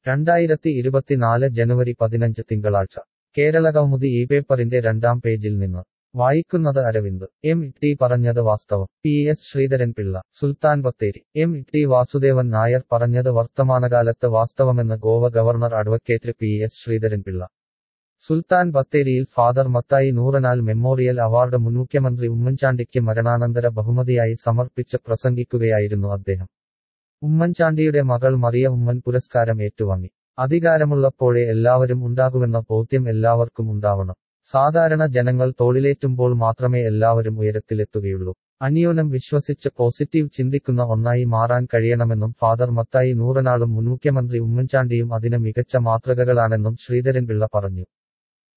രണ്ടായിരത്തി ഇരുപത്തിനാല് ജനുവരി പതിനഞ്ച് തിങ്കളാഴ്ച കേരളകൗമുദി ഈ പേപ്പറിന്റെ രണ്ടാം പേജിൽ നിന്ന് വായിക്കുന്നത് അരവിന്ദ് എം ടി പറഞ്ഞത് വാസ്തവം P S Sreedharanpillai Sultan Bathery M T Vasudevan Nair പറഞ്ഞത് വർത്തമാനകാലത്ത് വാസ്തവമെന്ന് Goa governor advocate P S Sreedharanpillai Sultan ബത്തേരിയിൽ father Mathai Nooranal memorial award മുൻ മുഖ്യമന്ത്രി ഉമ്മൻചാണ്ടിക്ക് മരണാനന്തര ബഹുമതിയായി സമർപ്പിച്ച് പ്രസംഗിക്കുകയായിരുന്നു അദ്ദേഹം ഉമ്മൻചാണ്ടിയുടെ മകൾ മറിയ ഉമ്മൻ പുരസ്കാരം ഏറ്റുവാങ്ങി അധികാരമുള്ളപ്പോഴേ എല്ലാവരും ഉണ്ടാകുമെന്ന ബോധ്യം എല്ലാവർക്കും ഉണ്ടാവണം സാധാരണ ജനങ്ങൾ തോളിലേറ്റുമ്പോൾ മാത്രമേ എല്ലാവരും ഉയരത്തിലെത്തുകയുള്ളൂ അന്യോനം വിശ്വസിച്ച് പോസിറ്റീവ് ചിന്തിക്കുന്ന ഒന്നായി മാറാൻ കഴിയണമെന്നും ഫാദർ മത്തായി നൂറനാളും മുൻ മുഖ്യമന്ത്രി ഉമ്മൻചാണ്ടിയും അതിന് മികച്ച മാതൃകകളാണെന്നും ശ്രീധരൻപിള്ള പറഞ്ഞു